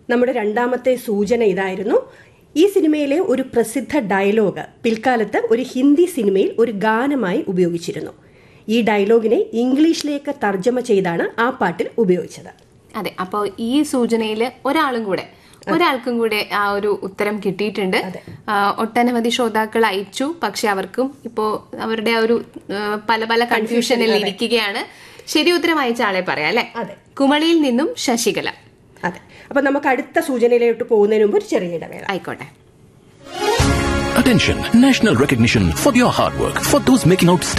നമ്മുടെ രണ്ടാമത്തെ സൂചന ഇതായിരുന്നു ഈ സിനിമയിലെ ഒരു പ്രസിദ്ധ ഡയലോഗ് പിൽക്കാലത്ത് ഒരു ഹിന്ദി സിനിമയിൽ ഒരു ഗാനമായി ഉപയോഗിച്ചിരുന്നു ഈ ഡയലോഗിനെ ഇംഗ്ലീഷിലേക്ക് തർജ്ജമ ചെയ്താണ് ആ പാട്ടിൽ ഉപയോഗിച്ചത് അതെ അപ്പോൾ ഈ സൂചനയിൽ ഒരാളും കൂടെ ഒരാൾക്കും കൂടെ ആ ഒരു ഉത്തരം കിട്ടിയിട്ടുണ്ട് ആ, ഒട്ടനവധി ശ്രോതാക്കൾ അയച്ചു പക്ഷെ അവർക്കും ഇപ്പോ അവരുടെ ആ ഒരു ആ, പല പല കൺഫ്യൂഷനിൽ ഇരിക്കുകയാണ് ശരി ഉത്തരം അയച്ച ആളെ പറയാം അല്ലെ അതെ. കുമളിയിൽ നിന്നും ശശികല അതെ അപ്പൊ നമുക്ക് അടുത്ത സൂചനയിലോട്ട് പോകുന്നതിന് മുമ്പ് ഒരു ചെറിയ ഇടവേള ആയിക്കോട്ടെ Attention! National recognition for your hard work. For those making out